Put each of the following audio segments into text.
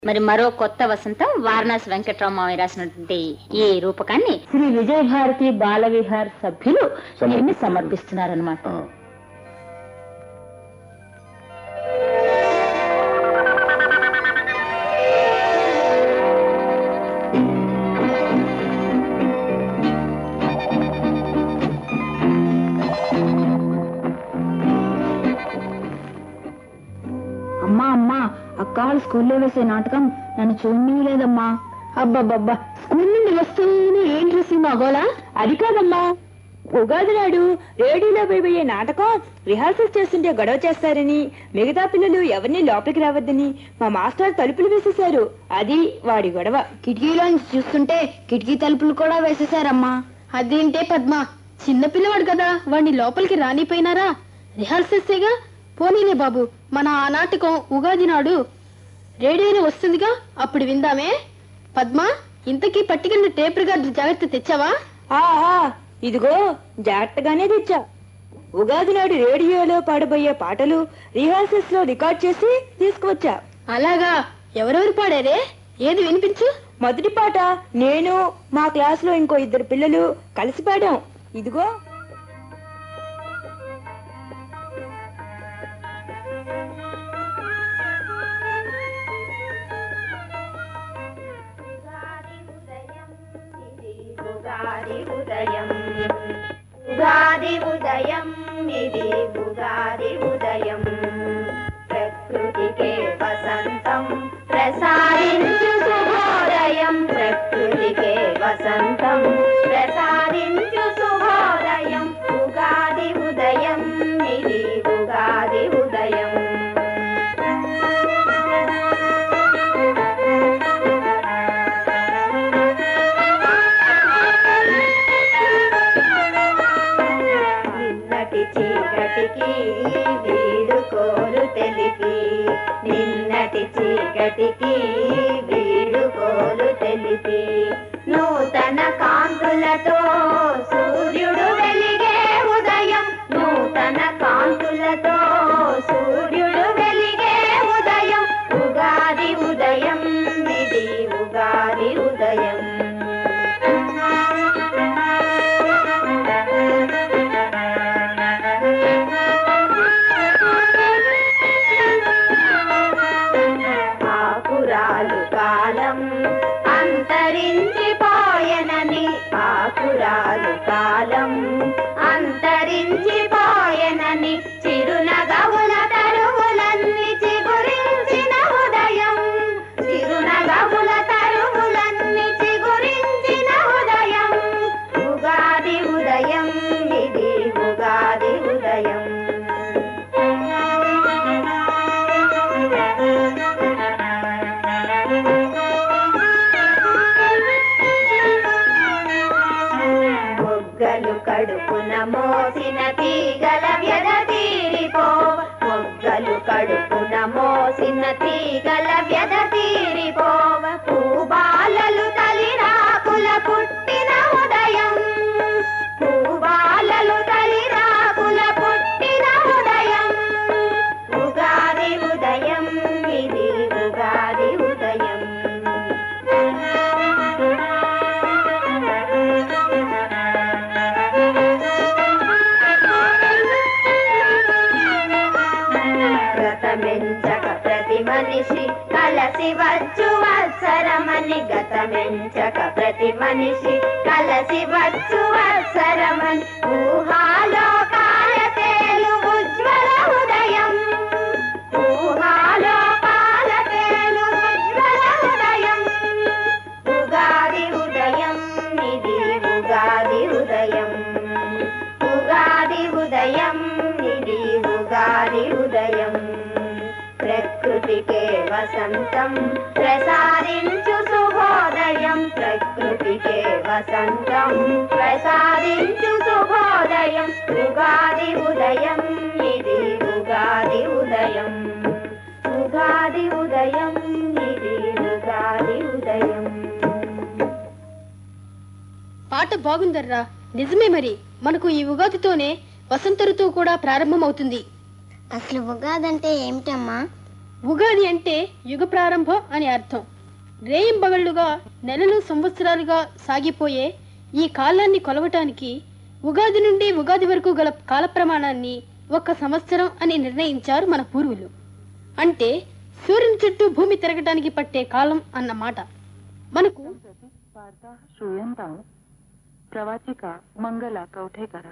మరి మరో కొత్త వసంతం వారణాసి వెంకట్రామయ్య రాసినటువంటి ఈ రూపకాన్ని శ్రీ విజయ భారతి బాల విహార్ సభ్యులు దీన్ని సమర్పిస్తున్నారనమాట ఆ. అమ్మా అమ్మా అక్క వాళ్ళు స్కూల్లో వేసే నాటకం నన్ను చూడలేదమ్మా అబ్బబ్బబ్బా స్కూల్ నుండి వస్తూనే ఏం చూసింది అగోలా అది కాదమ్మా ఉగాది నాడు రేడియోలో పోయే నాటకం రిహార్సల్స్ చేస్తుంటే గొడవ చేస్తారని మిగతా పిల్లలు ఎవరిని లోపలికి రావద్దని మా మాస్టర్ తలుపులు వేసేశారు అది వాడి గొడవ కిటికీలో చూస్తుంటే కిటికీ తలుపులు కూడా వేసేశారమ్మా అదేంటే పద్మ చిన్న పిల్లవాడు కదా వాడిని లోపలికి రానిపోయినారా రిహార్సల్సేగా పోనీలే బాబు మన ఆ నాటకం ఉగాది నాడు రేడియోలో వస్తుందిగా అప్పుడు విందామే పద్మ ఇంతకీ పట్టికన్న టేప్ రికార్డు జాగ్రత్త తెచ్చావా ఆహా ఇదిగో జాగ్రత్తగానే తెచ్చా ఉగాది నాడు రేడియోలో పాడబోయే పాటలు రిహార్సల్స్ లో రికార్డ్ చేసి తీసుకువచ్చా అలాగా ఎవరెవరు పాడారే ఏది వినిపించు మొదటి పాట నేను మా క్లాస్ లో ఇంకో ఇద్దరు పిల్లలు కలిసి పాడాం ఇదిగో ఉగాది ఉదయం ఉగాది ఉదయం ఇది ఉగాది ఉదయం ప్రకృతికే వసంతం ప్రసారించు శుభోదయం ప్రకృతికే వసంతం ప్రసారించు శుభోదయం ఉగాది ఉదయం ఇది ఉగాది ఉదయం నిన్నటి చీకటికి వీడుకోలు తెలిపి నిన్నటి చీకటికి వీడుకోలు తెలిపి నూతన కాంతులతో సూర్యుడు వెలిగే ఉదయం నూతన కాంతులతో సూర్యుడు వెలిగే ఉదయం ఉగాది ఉదయం ఇది ఉగాది ఉదయం ఆకురాలు కాలం అంతరించిపోయెనని ఆకురాలు కాలం అంతరించిపోయెనని చిరునగవుల తరువులన్నీ చిగురించిన ఉదయం చిరునగవుల తరువులన్నీ చిగురించిన ఉదయం ఉగాది ఉదయం ఇది ఉగాది ఉదయం మొగ్గలు కడుపున మోసిన తీగల వ్యధ తీరిపోవ మొగ్గలు కడుపున మోసిన తీగల వ్యధ తీరిపోవ పూబాలలు తలిరాకుల పుట్టిన ఉదయం పూబాలలు తలిరాకుల పుట్టిన ఉదయం ఉగాది ఉదయం ఇది ఉగాది ఉదయం గతమెంచక ప్రతి మనిషి కలసి వచ్చు వత్సరమని గతమెంచక ప్రతి మనిషి కలసి వచ్చు వత్సరమని ఊహాలోకాల తేలు ఉజ్వల ఉదయం ఊహాలోకాల తేలు ఉజ్వల ఉదయం ఉగాది ఉదయం ఇది ఉగాది ఉదయం ఉగాది ఉదయం ఇది ఉగాది ఉదయం ప్రకృతికే వసంతం ప్రసారించు శుభోదయం ప్రకృతికే వసంతం ప్రసారించు శుభోదయం ఉగాది ఉదయం ఇది ఉగాది ఉదయం ఉగాది ఉదయం ఇది ఉగాది ఉదయం పాట బాగుందర్రా నిజమే మరి మనకు ఈ ఉగాదితోనే వసంత ఋతువు కూడా ప్రారంభమవుతుంది అసలు ఉగాది అంటే ఏమిటమ్మా ఉగాది అంటే యుగ ప్రారంభం అని అర్థం రేయింబగళ్ళుగా నెలలు సంవత్సరాలుగా సాగిపోయే ఈ కాలాన్ని కొలవటానికి ఉగాది నుండి ఉగాది వరకు గల కాల ప్రమాణాన్ని ఒక సంవత్సరం అని నిర్ణయించారు మన పూర్వులు అంటే సూర్యుని చుట్టూ భూమి తిరగటానికి పట్టే కాలం అన్నమాట మనకు वार्ताः श्रूयन्ताम् प्रवाचिका मङ्गला कौठेकर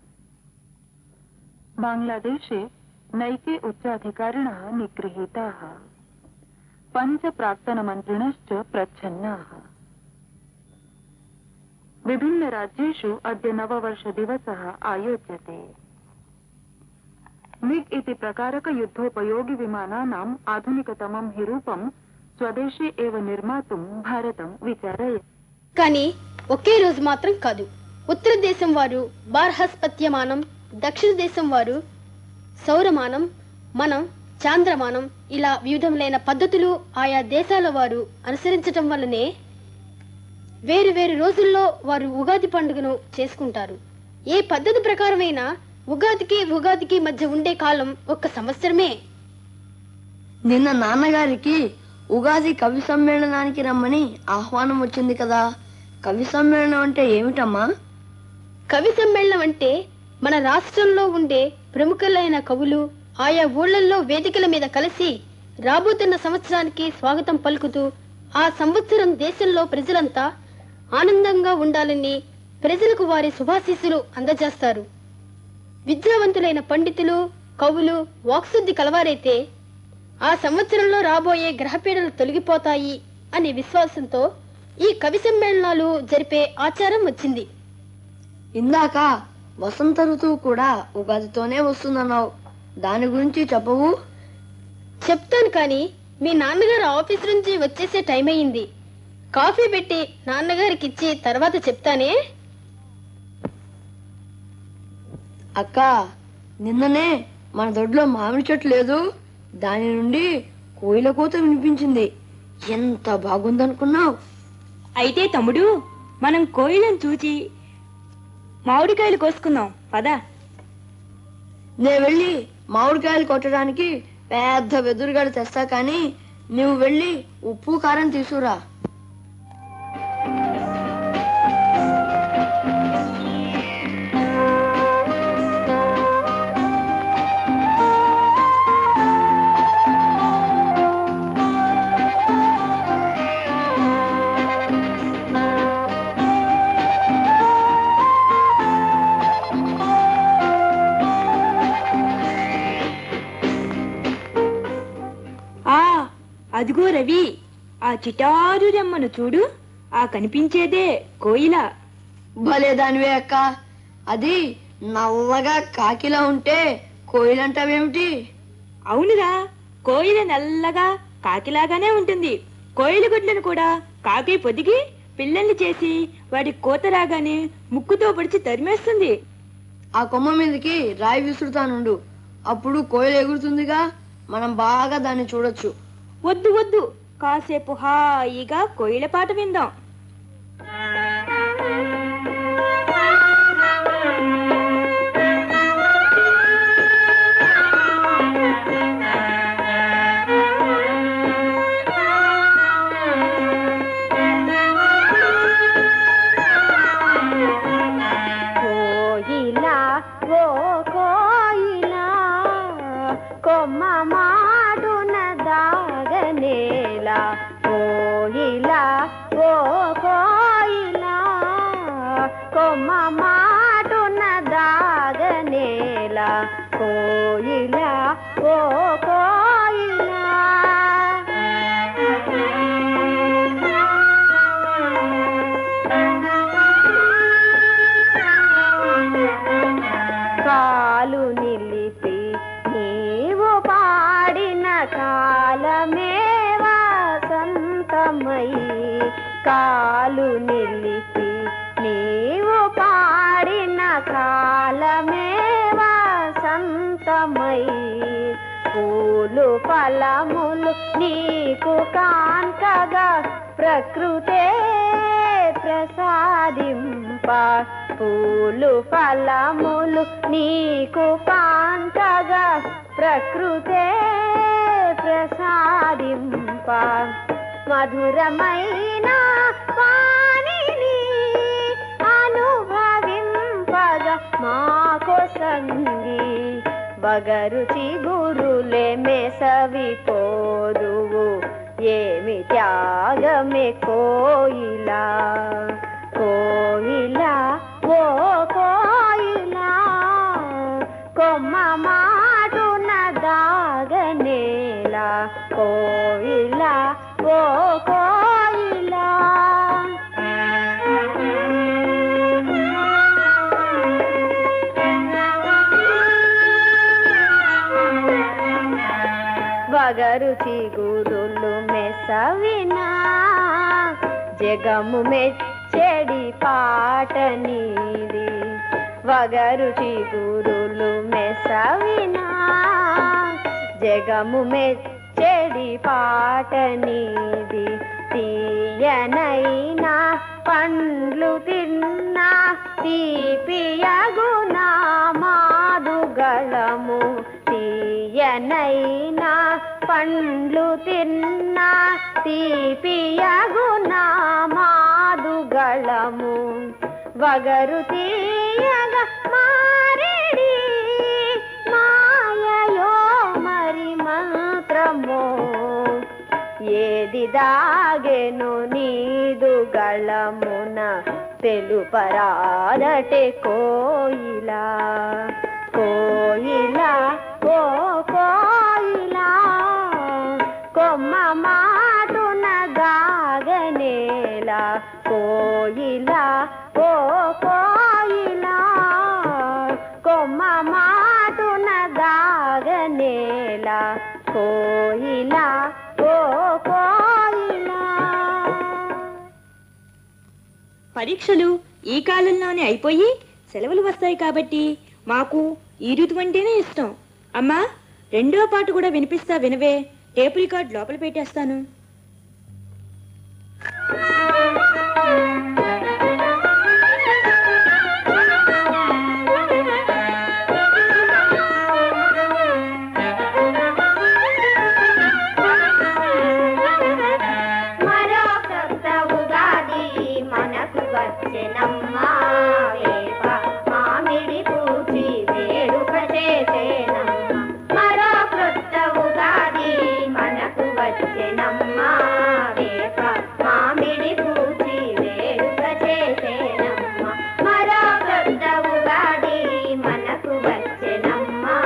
बाङ्ग्लादेशे नैके उच्चाधिकारिणः निगृहीताः पञ्च प्राक्तनमन्त्रिणश्च प्रच्छन्नाः विभिन्नराज्येषु अद्य नववर्षदिवसः आयोज्यते मिग् इति प्रकारकयुद्धोपयोगिविमानानाम् आधुनिकतमं हि रूपं स्वदेशे एव निर्मातुं भारतं विचारयति కానీ ఒకే రోజు మాత్రం కాదు ఉత్తర దేశం వారు బార్హస్పత్యమానం దక్షిణ దేశం వారు సౌరమానం మనం చాంద్రమానం ఇలా వివిధములైన పద్ధతులు ఆయా దేశాల వారు అనుసరించటం వల్లనే వేరు వేరు రోజుల్లో వారు ఉగాది పండుగను చేసుకుంటారు ఏ పద్ధతి ప్రకారమైన ఉగాదికి ఉగాదికి మధ్య ఉండే కాలం ఒక్క సంవత్సరమే నిన్న నాన్నగారికి ఉగాది కవి సమ్మేళనానికి రమ్మని ఆహ్వానం వచ్చింది కదా కవి సమ్మేళనం అంటే ఏమిటమ్మా కవి సమ్మేళనం అంటే మన రాష్ట్రంలో ఉండే ప్రముఖులైన కవులు ఆయా ఊళ్ళల్లో వేదికల మీద కలిసి రాబోతున్న సంవత్సరానికి స్వాగతం పలుకుతూ ఆ సంవత్సరం దేశంలో ప్రజలంతా ఆనందంగా ఉండాలని ప్రజలకు వారి శుభాశీస్సులు అందజేస్తారు విద్యావంతులైన పండితులు కవులు వాక్శుద్ధి కలవారైతే ఆ సంవత్సరంలో రాబోయే గ్రహపీడలు తొలగిపోతాయి అనే విశ్వాసంతో ఈ కవి సమ్మేళనాలు జరిపే ఆచారం వచ్చింది ఇందాక వసంత ఋతువు కూడా ఉగాదితోనే వస్తుందన్నావు దాని గురించి చెప్పవు చెప్తాను కానీ మీ నాన్నగారు ఆఫీస్ నుంచి వచ్చేసే టైం అయ్యింది కాఫీ పెట్టి నాన్నగారికి ఇచ్చి తర్వాత చెప్తానే అక్క నిన్ననే మన దొడ్లో మామిడి చెట్టు లేదు దాని నుండి కోయిల కూత వినిపించింది ఎంత బాగుందనుకున్నావు అయితే తమ్ముడు మనం కోయిలను చూచి మామిడికాయలు కోసుకుందాం పద నే వెళ్ళి మామిడికాయలు కొట్టడానికి పెద్ద వెదురుగాడు తెస్తా కానీ నువ్వు వెళ్ళి ఉప్పు కారం తీసుకురా ఆ అదిగో రవి ఆ చిటారు రెమ్మను చూడు ఆ కనిపించేదే కోయిల భలే దానివే అక్క అది నల్లగా కాకిలా ఉంటే కోయిలంటావేమిటి అవునురా కోయిల నల్లగా కాకిలాగానే ఉంటుంది కోయిల గుడ్లను కూడా కాకి పొదిగి పిల్లల్ని చేసి వాటి కోత రాగానే ముక్కుతో పొడిచి తరిమేస్తుంది ఆ కొమ్మ మీదకి రాయి విసురుతానుండు అప్పుడు కోయిల ఎగురుతుందిగా మనం బాగా దాన్ని చూడొచ్చు వద్దు వద్దు కాసేపు హాయిగా కోయిల పాట విందాం కోయిలా ఓ కోయిలా కొమ్మ మాటున దాగనేలా కోయిలా ఓ కోయిలా కొమ్మ మాటున దాగనేలా కోయిలా ఓ కోయిలా కాలు నిలిపి నీవు పాడిన కాలమే వసంతమై కాలు నిలిపి నీవు పాడిన కాలమే వసంతమై పూలు ఫలములు నీకు కాంకగా ప్రకృతే ప్రసాదింప పూలు ఫలములు నీకు కాంతగా ప్రకృతే ప్రసాదింప మధురమైన వాణిని అనుభవింపగ మాకొసంగి బగరు చిగురులే మెసవి పోదువు ఏమి త్యాగమే కోయిలా కోయిలా ఓ కోయిలా కొమ్మ మాటున దాగనేలా కోయిలా ఓ కోయిలా వగరు చిగురులు మెసవినా జగము మెచ్చడి పాట నీది వగరు చిగురులు మెసవినా జగము మెచ్చడి పాట నీది తీయనైనా పండ్లు తిన్నా తీపియగునా మాదుగళము తీయనైనా పండ్లు తిన్నా తీపియగునా మాదుగళము వగరు తీయగ మారెడి మాయయో మరి మంత్రమో ఏది దాగెను నీదు గళమున తెలుపరాదటే కోయిలా కోయిలా ఓ కోయిలా కొమ్మ మాటున గాగనేలా కోయిలా ఓ కోయిలా కొమ్మ మాటున గాగనేలా కోయిలా ఓ కోయిలా పరీక్షలు ఈ కాలంలోనే అయిపోయి సెలవులు వస్తాయి కాబట్టి మాకు ఈ ఋతువు అంటేనే ఇష్టం అమ్మా రెండో పాట కూడా వినిపిస్తా వినవే టేపు రికార్డ్ లోపల పెట్టేస్తాను మరో కొత్త ఉగాది మనకు వచ్చెనమ్మా వేప మామిడి పూచి వేడుక చేసేనమ్మా మరో కొత్త ఉగాది మనకు వచ్చెనమ్మా వేప మామిడి పూచి వేడుక చేసేనమ్మా మరో కొత్త ఉగాది మనకు వచ్చెనమ్మా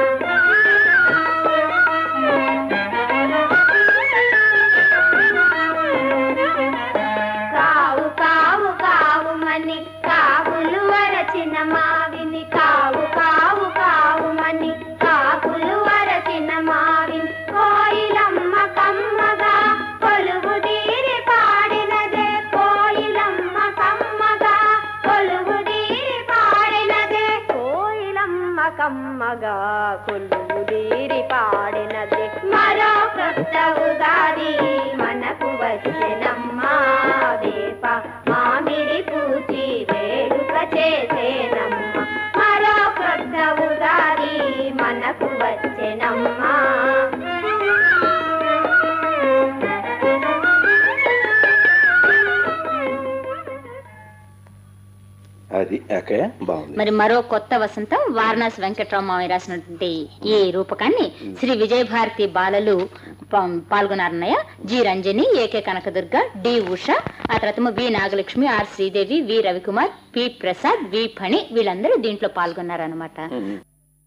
కావు కావు కావు మని కాకులు వరచిన మావిని కావు కావు కావు మని కాకులు వరచిన మావిని కోయిలమ్మ కమ్మగా కొలువు తీరి పాడినదే కోయిలమ్మ కమ్మగా కొలువు తీరి పాడినదే కోయిలమ్మ కమ్మగా కొలువు తీరి పాడినదే మరో కొత్త ఉగాది మనకు వచ్చెనమ్మా వేప మామిడి పూచి వేడుక చేసేనమ్మా మరో కొత్త ఉగాది మనకు వచ్చెనమ్మా అది ఓకే బాగుంది మరి మరో కొత్త వసంతం వారణాసి వెంకట్రామయ్య రాసినటువంటి ఈ రూపకాన్ని శ్రీ విజయభారతి బాలలు పా- పాల్గొన్నారన్నయ్య G Ranjani AK Kanakadurga D Usha ఆ తర్వాత V Nagalakshmi R Sridevi V Ravikumar P Prasad V Phani వీళ్ళందరూ దీంట్లో పాల్గొన్నారనమాట ఉమ్.